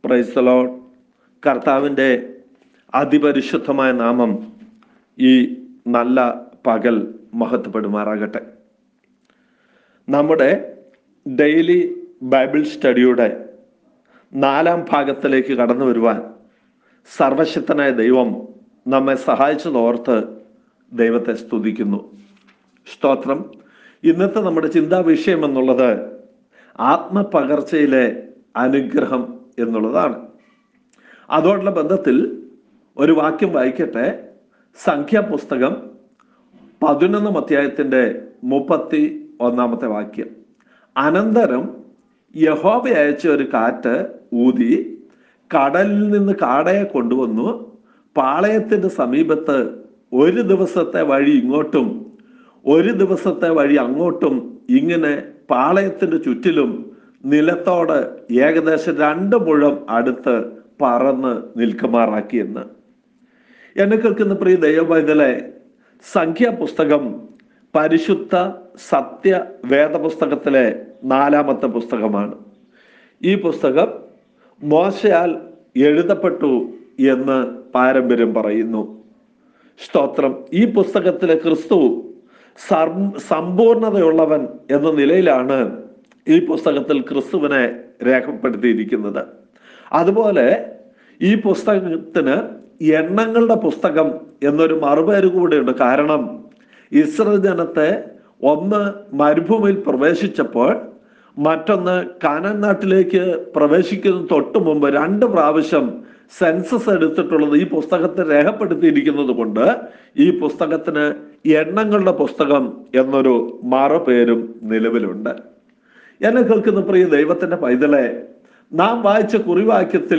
പ്രൈസലോ കർത്താവിൻ്റെ അതിപരിശുദ്ധമായ നാമം ഈ നല്ല പകൽ മഹത്വപ്പെടുമാറാകട്ടെ നമ്മുടെ ഡെയിലി ബൈബിൾ സ്റ്റഡിയുടെ നാലാം ഭാഗത്തിലേക്ക് കടന്നു വരുവാൻ സർവശക്തനായ ദൈവം നമ്മെ സഹായിച്ചതോർത്ത് ദൈവത്തെ സ്തുതിക്കുന്നു സ്തോത്രം ഇന്നത്തെ നമ്മുടെ ചിന്താ വിഷയം എന്നുള്ളത് ആത്മപകർച്ചയിലെ അനുഗ്രഹം എന്നുള്ളതാണ് അതോടുള്ള ബന്ധത്തിൽ ഒരു വാക്യം വായിക്കട്ടെ സംഖ്യാപുസ്തകം പതിനൊന്നാം അധ്യായത്തിന്റെ മുപ്പത്തി ഒന്നാമത്തെ വാക്യം അനന്തരം യഹോബ അയച്ച ഒരു കാറ്റ് ഊതി കടലിൽ നിന്ന് കാടയെ കൊണ്ടുവന്നു പാളയത്തിന്റെ സമീപത്ത് ഒരു ദിവസത്തെ വഴി ഇങ്ങോട്ടും ഒരു ദിവസത്തെ വഴി അങ്ങോട്ടും ഇങ്ങനെ പാളയത്തിന്റെ ചുറ്റിലും നിലത്തോട് ഏകദേശം രണ്ട് മുഴം അടുത്ത് പറന്ന് നിൽക്കുമാറാക്കിയെന്ന് എന്നെ കേൾക്കുന്ന പ്രിയ ദൈവവൈതലെ സംഖ്യാപുസ്തകം പരിശുദ്ധ സത്യ വേദപുസ്തകത്തിലെ നാലാമത്തെ പുസ്തകമാണ് ഈ പുസ്തകം മോശയാൽ എഴുതപ്പെട്ടു എന്ന് പാരമ്പര്യം പറയുന്നു സ്തോത്രം ഈ പുസ്തകത്തിലെ ക്രിസ്തു സം- സമ്പൂർണതയുള്ളവൻ എന്ന നിലയിലാണ് ഈ പുസ്തകത്തിൽ ക്രിസ്തുവിനെ രേഖപ്പെടുത്തിയിരിക്കുന്നത് അതുപോലെ ഈ പുസ്തകത്തിന് എണ്ണങ്ങളുടെ പുസ്തകം എന്നൊരു മറുപേര് കൂടെയുണ്ട് കാരണം ഇസ്രയേൽ ജനത്തെ ഒന്ന് മരുഭൂമിയിൽ പ്രവേശിച്ചപ്പോൾ മറ്റൊന്ന് കാനൻ നാട്ടിലേക്ക് പ്രവേശിക്കുന്ന തൊട്ട് മുമ്പ് രണ്ട് പ്രാവശ്യം സെൻസസ് എടുത്തിട്ടുള്ളത് ഈ പുസ്തകത്തിൽ രേഖപ്പെടുത്തിയിരിക്കുന്നത് കൊണ്ട് ഈ പുസ്തകത്തിന് എണ്ണങ്ങളുടെ പുസ്തകം എന്നൊരു മറുപേരും നിലവിലുണ്ട് എന്നെ കേൾക്കുന്ന പ്രിയ ദൈവത്തിന്റെ പൈതലെ നാം വായിച്ച കുറിവാക്യത്തിൽ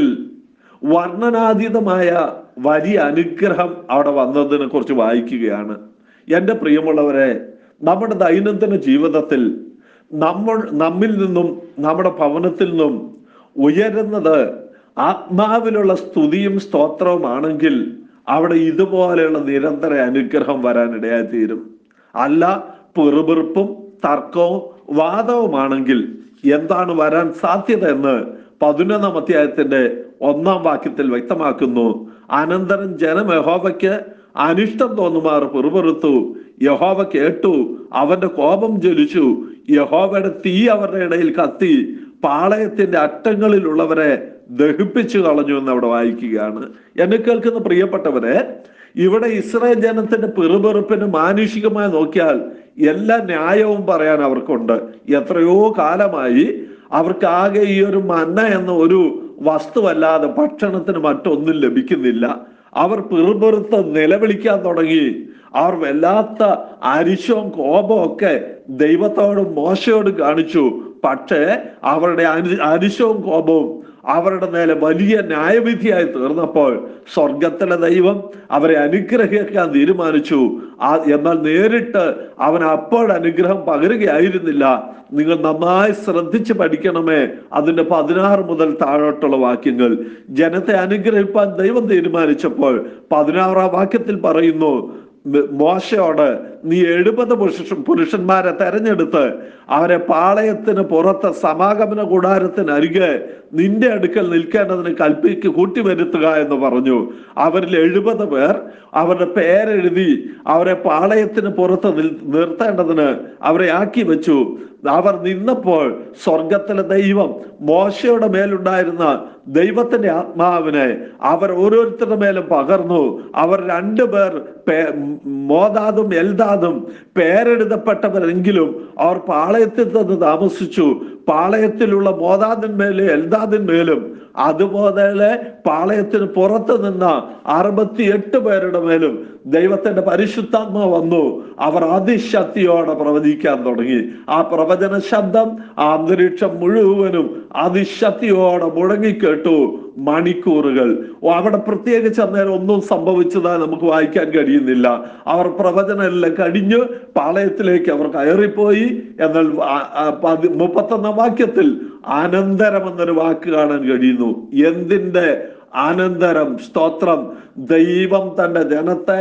വർണ്ണനാതീതമായ വലിയ അനുഗ്രഹം അവിടെ വന്നതിനെ കുറിച്ച് വായിക്കുകയാണ് എൻ്റെ പ്രിയമുള്ളവരെ നമ്മുടെ ദൈനംദിന ജീവിതത്തിൽ നമ്മൾ നമ്മിൽ നിന്നും നമ്മുടെ ഭവനത്തിൽ നിന്നും ഉയരുന്നത് ആത്മാവിലുള്ള സ്തുതിയും സ്തോത്രവുമാണെങ്കിൽ അവിടെ ഇതുപോലെയുള്ള നിരന്തര അനുഗ്രഹം വരാനിടയായി തീരും അല്ല പെറുപെറുപ്പും തർക്കവും വാദവുമാണെങ്കിൽ എന്താണ് വരാൻ സാധ്യത എന്ന് പതിനൊന്നാം അധ്യായത്തിന്റെ ഒന്നാം വാക്യത്തിൽ വ്യക്തമാക്കുന്നു അനന്തരം ജനം യഹോവയ്ക്ക് അനിഷ്ടം തോന്നുമാർ പെറുപെറുത്തു യഹോവ കേട്ടു അവന്റെ കോപം ജ്വലിച്ചു യഹോവയുടെ തീ അവരുടെ ഇടയിൽ കത്തി പാളയത്തിന്റെ അറ്റങ്ങളിലുള്ളവരെ ദഹിപ്പിച്ചു കളഞ്ഞു എന്ന് അവിടെ വായിക്കുകയാണ് എന്നെ കേൾക്കുന്ന പ്രിയപ്പെട്ടവരെ ഇവിടെ ഇസ്രായേൽ ജനത്തിന്റെ പെറുപെറുപ്പിന് മാനുഷികമായി നോക്കിയാൽ എല്ലാ ന്യായവും പറയാൻ അവർക്കുണ്ട് എത്രയോ കാലമായി അവർക്ക് ആകെ ഈ ഒരു മന്ന എന്ന ഒരു വസ്തുവല്ലാതെ ഭക്ഷണത്തിന് മറ്റൊന്നും ലഭിക്കുന്നില്ല അവർ പിറുപിറുത്ത് നിലവിളിക്കാൻ തുടങ്ങി അവർ വല്ലാത്ത അരിശവും കോപവും ഒക്കെ ദൈവത്തോടും മോശയോടും കാണിച്ചു പക്ഷേ അവരുടെ അരി അരിശവും കോപവും അവരുടെ നേരെ വലിയ ന്യായവിധിയായി തീർന്നപ്പോൾ സ്വർഗത്തിലെ ദൈവം അവരെ അനുഗ്രഹിക്കാൻ തീരുമാനിച്ചു ആ എന്നാൽ നേരിട്ട് അവൻ അപ്പോൾ അനുഗ്രഹം പകരുകയായിരുന്നില്ല നിങ്ങൾ നന്നായി ശ്രദ്ധിച്ച് പഠിക്കണമേ അതിന്റെ പതിനാറ് മുതൽ താഴോട്ടുള്ള വാക്യങ്ങൾ ജനത്തെ അനുഗ്രഹിപ്പാൻ ദൈവം തീരുമാനിച്ചപ്പോൾ പതിനാറാം വാക്യത്തിൽ പറയുന്നു മ- മോശയോട് നീ എഴുപത് പുരുഷ പുരുഷന്മാരെ തെരഞ്ഞെടുത്ത് അവരെ പാളയത്തിന് പുറത്ത് സമാഗമന കൂടാരത്തിന് അരികെ നിന്റെ അടുക്കൽ നിൽക്കേണ്ടതിന് കൽപ്പിക്ക് കൂട്ടിവരുത്തുക എന്ന് പറഞ്ഞു അവരിൽ എഴുപത് പേർ അവരുടെ പേരെഴുതി അവരെ പാളയത്തിന് പുറത്ത് നിൽ- നിർത്തേണ്ടതിന് അവരെ ആക്കി വെച്ചു അവർ നിന്നപ്പോൾ സ്വർഗത്തിലെ ദൈവം മോശയുടെ മേലുണ്ടായിരുന്ന ദൈവത്തിന്റെ ആത്മാവിനെ അവർ ഓരോരുത്തരുടെ മേലും പകർന്നു അവർ രണ്ടുപേർ പേ- മോദാദും എൽദാദും പേരെഴുതപ്പെട്ടവരെങ്കിലും അവർ പാളയത്തിൽ നിന്ന് താമസിച്ചു പാളയത്തിലുള്ള മോദാദിന്മേലും എൽദാദിന്മേലും അതുപോലെ പാളയത്തിന് പുറത്ത് നിന്ന അറുപത്തിയെട്ട് പേരുടെ മേലും ദൈവത്തിന്റെ പരിശുദ്ധാത്മ വന്നു അവർ അതിശക്തിയോടെ പ്രവചിക്കാൻ തുടങ്ങി ആ പ്രവചന ശബ്ദം ആ അന്തരീക്ഷം മുഴുവനും അതിശക്തിയോടെ മുഴങ്ങിക്കേട്ടു മണിക്കൂറുകൾ ഓ, അവിടെ പ്രത്യേകിച്ച് അന്നേരം ഒന്നും സംഭവിച്ചതായി നമുക്ക് വായിക്കാൻ കഴിയുന്നില്ല അവർ പ്രവചനം എല്ലാം കഴിഞ്ഞ് പാളയത്തിലേക്ക് അവർ കയറിപ്പോയി എന്നാൽ ആ- ആ പതി- മുപ്പത്തൊന്നാം വാക്യത്തിൽ അനന്തരം എന്നൊരു വാക്ക് കാണാൻ കഴിയുന്നു എന്തിന്റെ അനന്തരം സ്തോത്രം ദൈവം തന്റെ ജനത്തെ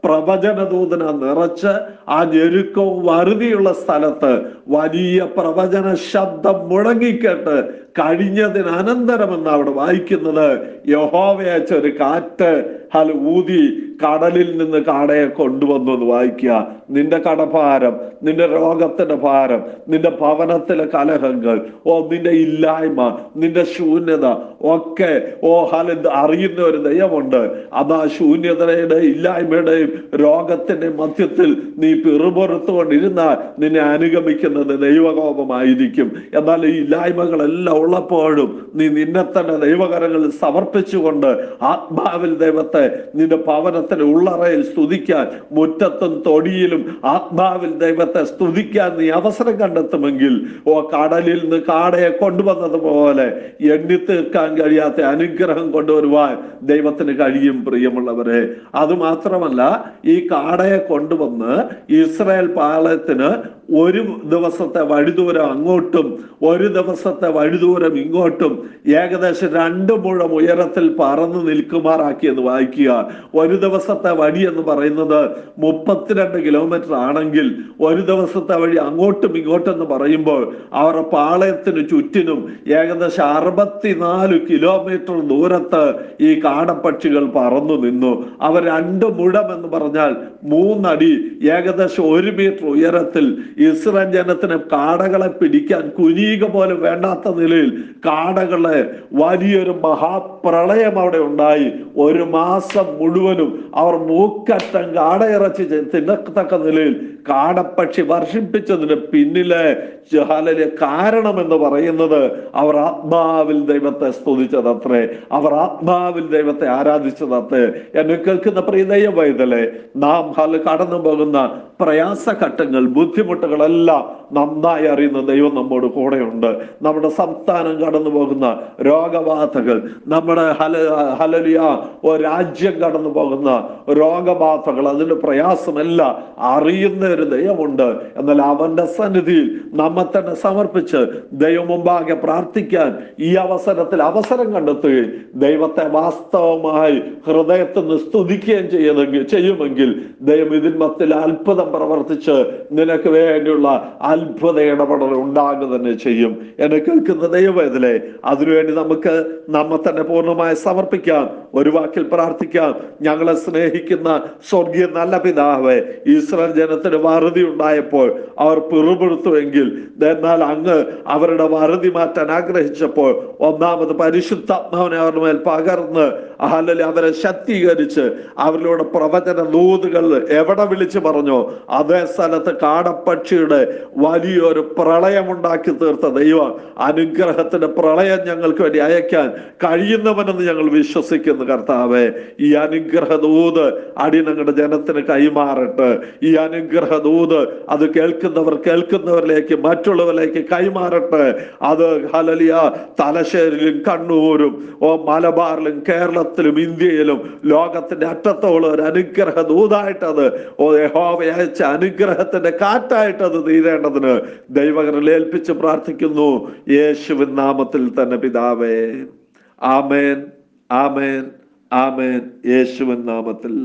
പ്രവചനദൂതന നിറച്ച് ആ ഞെരുക്കവും വറുതിയുള്ള സ്ഥലത്ത് വലിയ പ്രവചന ശബ്ദം മുഴങ്ങിക്കേട്ട് കഴിഞ്ഞതിന് അനന്തരമെന്ന് അവിടെ വായിക്കുന്നത് യഹോവയച്ച ഒരു കാറ്റ് ഹൽ ഊതി കടലിൽ നിന്ന് കാടയെ കൊണ്ടുവന്നു എന്ന് വായിക്കുക നിന്റെ കടഭാരം നിന്റെ രോഗത്തിന്റെ ഭാരം നിന്റെ ഭവനത്തിലെ കലഹങ്ങൾ ഓ നിന്റെ ഇല്ലായ്മ നിന്റെ ശൂന്യത ഒക്കെ ഓ ഹല അറിയുന്ന ഒരു ദൈവമുണ്ട് അതാ ശൂന്യതയുടെ ഇല്ലായ്മയുടെയും രോഗത്തിന്റെ മധ്യത്തിൽ നീ പിറുപുറത്തുകൊണ്ടിരുന്നാൽ നിന്നെ അനുഗമിക്കുന്നത് ദൈവകോപമായിരിക്കും എന്നാൽ ഈ ഇല്ലായ്മകളെല്ലാം ഉള്ളപ്പോഴും നീ നിന്നെ തന്നെ ദൈവകരങ്ങളിൽ സമർപ്പിച്ചുകൊണ്ട് ആത്മാവിൽ ദൈവത്തെ നിന്റെ ഭവനത്തിന് ഉള്ളറയിൽ സ്തുതിക്കാൻ മുറ്റത്തും തൊടിയിലും ആത്മാവിൽ ദൈവത്തെ സ്തുതിക്കാൻ നീ അവസരം കണ്ടെത്തുമെങ്കിൽ ഓ കടലിൽ നിന്ന് കാടയെ കൊണ്ടുവന്നതുപോലെ എണ്ണി തീർക്കാൻ കഴിയാത്ത അനുഗ്രഹം കൊണ്ടുവരുവാൻ ദൈവത്തിന് കഴിയും പ്രിയമുള്ളവരെ അത് മാത്രമല്ല ഈ കാടയെ കൊണ്ടുവന്ന് ഇസ്രായേൽ പാളയത്തിന് ഒരു ദിവസത്തെ വഴിദൂരം അങ്ങോട്ടും ഒരു ദിവസത്തെ വഴിദൂരം ഇങ്ങോട്ടും ഏകദേശം രണ്ട് മുഴം ഉയരത്തിൽ പറന്നു നിൽക്കുമാറാക്കി എന്ന് വായിക്കുക ഒരു ദിവസത്തെ വഴി എന്ന് പറയുന്നത് മുപ്പത്തിരണ്ട് കിലോമീറ്റർ ആണെങ്കിൽ ഒരു ദിവസത്തെ വഴി അങ്ങോട്ടും ഇങ്ങോട്ടും എന്ന് പറയുമ്പോൾ അവരുടെ പാളയത്തിന് ചുറ്റിനും ഏകദേശം അറുപത്തിനാല് കിലോമീറ്റർ ദൂരത്ത് ഈ കാടപ്പക്ഷികൾ പറന്നു നിന്നു അവർ രണ്ട് മുഴം എന്ന് പറഞ്ഞാൽ മൂന്നടി ഏകദേശം ഒരു മീറ്റർ ഉയരത്തിൽ ഇസ്രായേൽ ജനത്തിന് കാടകളെ പിടിക്കാൻ കുനീക പോലും വേണ്ടാത്ത നിലയിൽ കാടകളെ വലിയൊരു മഹാപ്രളയം അവിടെ ഉണ്ടായി ഒരു മാസം മുഴുവനും അവർ മൂക്കറ്റം കാടയിറച്ചി തിന്നത്തക്ക നിലയിൽ കാടപ്പക്ഷി വർഷിപ്പിച്ചതിന് പിന്നിലെ ജഹാലിലെ കാരണം എന്ന് പറയുന്നത് അവർ ആത്മാവിൽ ദൈവത്തെ സ്തുതിച്ചതത്രേ അവർ ആത്മാവിൽ ദൈവത്തെ ആരാധിച്ചതത്രേ എന്നെ കേൾക്കുന്ന പ്രിയ ദൈവവൈതലെ നാം ഹല കടന്നു പോകുന്ന പ്രയാസഘട്ടങ്ങൾ ബുദ്ധിമുട്ടുകളെല്ലാം നന്നായി അറിയുന്ന ദൈവം നമ്മോട് കൂടെയുണ്ട് നമ്മുടെ സംസ്ഥാനം കടന്നു പോകുന്ന രോഗബാധകൾ നമ്മുടെ ഹല ഹലലിയ ഓ രാജ്യം കടന്നു പോകുന്ന രോഗബാധകൾ അതിന്റെ പ്രയാസമെല്ലാം അറിയുന്ന ഒരു ദൈവമുണ്ട് എന്നാൽ അവന്റെ സന്നിധിയിൽ നമ്മെ തന്നെ സമർപ്പിച്ച് ദൈവം മുമ്പാകെ പ്രാർത്ഥിക്കാൻ ഈ അവസരത്തിൽ അവസരം കണ്ടെത്തുകയും ദൈവത്തെ വാസ്തവമായി ഹൃദയത്തിൽ നിന്ന് സ്തുതിക്കുകയും ചെയ്യുന്നെങ്കിൽ ചെയ്യുമെങ്കിൽ ദൈവം ഇതിന്മത്തിൽ അത്ഭുതം പ്രവർത്തിച്ച് നിനക്ക് വേണ്ടിയുള്ള അത്ഭുത ഇടപെടൽ ഉണ്ടാകുക തന്നെ ചെയ്യും എന്നെ കേൾക്കുന്ന ദൈവവേദലെ അതിനുവേണ്ടി നമുക്ക് നമ്മെ തന്നെ പൂർണ്ണമായി സമർപ്പിക്കാം ഒരു വാക്കിൽ പ്രാർത്ഥിക്കാം ഞങ്ങളെ സ്നേഹിക്കുന്ന സ്വർഗീയ നല്ല പിതാവെ ഇസ്രായേൽ ജനത്തിന് വറുതി ഉണ്ടായപ്പോൾ അവർ പിറുപിറുത്തുവെങ്കിൽ എന്നാൽ അങ്ങ് അവരുടെ വറുതി മാറ്റാൻ ആഗ്രഹിച്ചപ്പോൾ ഒന്നാമത് പരിശുദ്ധാത്മാവിനെ അവരുടെ മേൽ പകർന്ന് അല്ലെങ്കിൽ അവരെ ശക്തീകരിച്ച് അവരിലൂടെ പ്രവചന ദൂതുകൾ എവിടെ വിളിച്ചു പറഞ്ഞോ അതേ സ്ഥലത്ത് കാടപ്പക്ഷിയുടെ വലിയൊരു പ്രളയമുണ്ടാക്കി തീർത്ത ദൈവം അനുഗ്രഹത്തിന്റെ പ്രളയം ഞങ്ങൾക്ക് വേണ്ടി അയക്കാൻ കഴിയുന്നവനെന്ന് ഞങ്ങൾ വിശ്വസിക്കുന്നു കർത്താവെ ഈ അനുഗ്രഹ ദൂത് അടി ഞങ്ങളുടെ ജനത്തിന് കൈമാറട്ടെ ഈ അനുഗ്രഹ ദൂത് അത് കേൾക്കുന്നവർ കേൾക്കുന്നവരിലേക്ക് മറ്റുള്ളവരിലേക്ക് കൈമാറട്ടെ അത് ഹലലിയ തലശ്ശേരിയിലും കണ്ണൂരും ഓ മലബാറിലും കേരളത്തിലും ഇന്ത്യയിലും ലോകത്തിന്റെ അറ്റത്തോളം ഒരു അനുഗ്രഹ ദൂതായിട്ടത് ഓ യഹോവ അയച്ച അനുഗ്രഹത്തിന്റെ കാറ്റായിട്ടത് തീരേണ്ടതിന് ദൈവകരൽ ഏൽപ്പിച്ച് പ്രാർത്ഥിക്കുന്നു യേശുവിൻ നാമത്തിൽ തന്നെ പിതാവേ ആമേൻ ആമേൻ ആമേൻ യേശുവിൻ നാമത്തിൽ